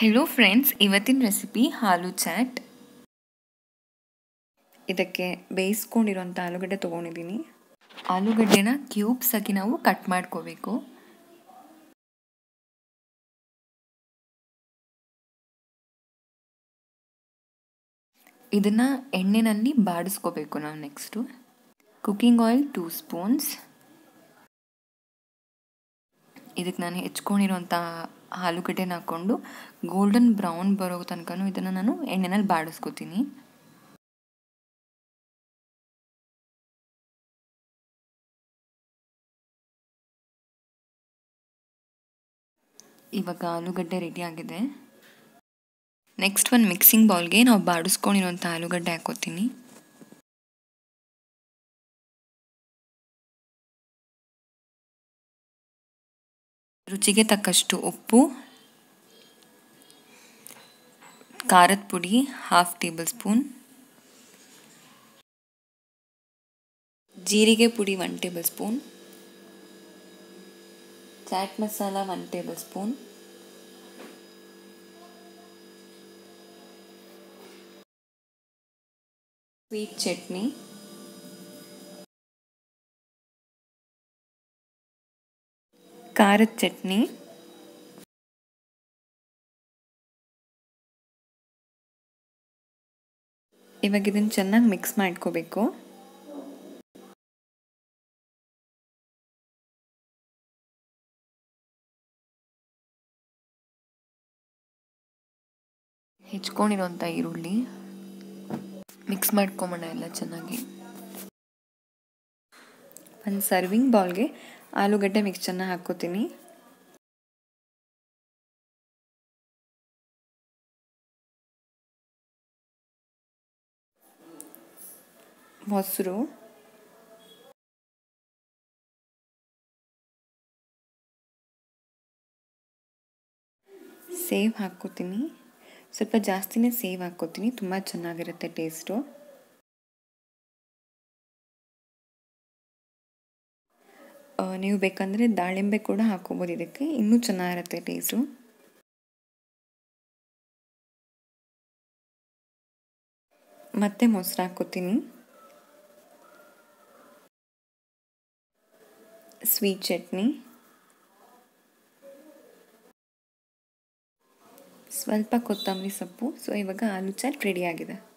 hello friends ಇವತ್ತಿನ recipe ಹಾಲು ಚಾಟ್ ಇದಕ್ಕೆ ಬೇಯಿಸ್ಕೊಂಡಿರೋಂಥ ಆಲೂಗಡ್ಡೆ ತೊಗೊಂಡಿದ್ದೀನಿ ಆಲೂಗಡ್ಡೆನ ಕ್ಯೂಬ್ಸ್ ಆಗಿ ನಾವು ಕಟ್ ಮಾಡ್ಕೋಬೇಕು ಇದನ್ನು ಎಣ್ಣೆನಲ್ಲಿ ಬಾಡಿಸ್ಕೋಬೇಕು ನಾವು next cooking oil two spoons ಇದಕ್ಕೆ ನಾನು ಹೆಚ್ಕೊಂಡಿರೋಂಥ ಆಲೂಗಡ್ಡೆನ ಹಾಕ್ಕೊಂಡು ಗೋಲ್ಡನ್ ಬ್ರೌನ್ ಬರೋ ತನಕ ಇದನ್ನು ನಾನು ಎಣ್ಣೆನಲ್ಲಿ ಬಾಡಿಸ್ಕೋತೀನಿ ಇವಾಗ ಆಲೂಗಡ್ಡೆ ರೆಡಿ ಆಗಿದೆ ನೆಕ್ಸ್ಟ್ ಒಂದು ಮಿಕ್ಸಿಂಗ್ ಬೌಲ್ಗೆ ನಾವು ಬಾಡಿಸ್ಕೊಂಡಿರೋಂಥ ಆಲೂಗಡ್ಡೆ ಹಾಕೋತೀನಿ ರುಚಿಗೆ ತಕ್ಕಷ್ಟು ಉಪ್ಪು ಖಾರದ ಪುಡಿ ಹಾಫ್ ಟೇಬಲ್ ಸ್ಪೂನ್ ಜೀರಿಗೆ ಪುಡಿ one tablespoon chaat masala one tablespoon sweet chutney ಖಾರದ ಚಟ್ನಿ ಇವಾಗ ಇದನ್ನು ಚೆನ್ನಾಗಿ ಮಿಕ್ಸ್ ಮಾಡ್ಕೋಬೇಕು ಹೆಚ್ಕೊಂಡಿರೋಂಥ ಈರುಳ್ಳಿ ಮಿಕ್ಸ್ ಮಾಡ್ಕೊಂಬೋಣ ಎಲ್ಲ ಚೆನ್ನಾಗಿ ಒಂದು ಸರ್ವಿಂಗ್ ಬೌಲ್ಗೆ ಆಲೂಗಡ್ಡೆ ಮಿಕ್ಸ್ಚರ್ನ ಹಾಕ್ಕೋತೀನಿ ಮೊಸರು ಸೇವ್ ಹಾಕ್ಕೋತೀನಿ ಸ್ವಲ್ಪ ಜಾಸ್ತಿನೇ ಸೇವ್ ಹಾಕ್ಕೋತೀನಿ ತುಂಬ ಚೆನ್ನಾಗಿರುತ್ತೆ ಟೇಸ್ಟು ನೀವು ಬೇಕಂದರೆ ದಾಳಿಂಬೆ ಕೂಡ ಹಾಕ್ಕೋಬೋದು ಇದಕ್ಕೆ ಇನ್ನೂ ಚೆನ್ನಾಗಿರುತ್ತೆ ಟೇಸ್ಟು ಮತ್ತೆ ಮೊಸರು ಹಾಕ್ಕೋತೀನಿ ಸ್ವೀಟ್ ಚಟ್ನಿ ಸ್ವಲ್ಪ ಕೊತ್ತಂಬರಿ ಸೊಪ್ಪು ಸೊ ಇವಾಗ ಆಲೂ ಚಾಟ್ ರೆಡಿ ಆಗಿದೆ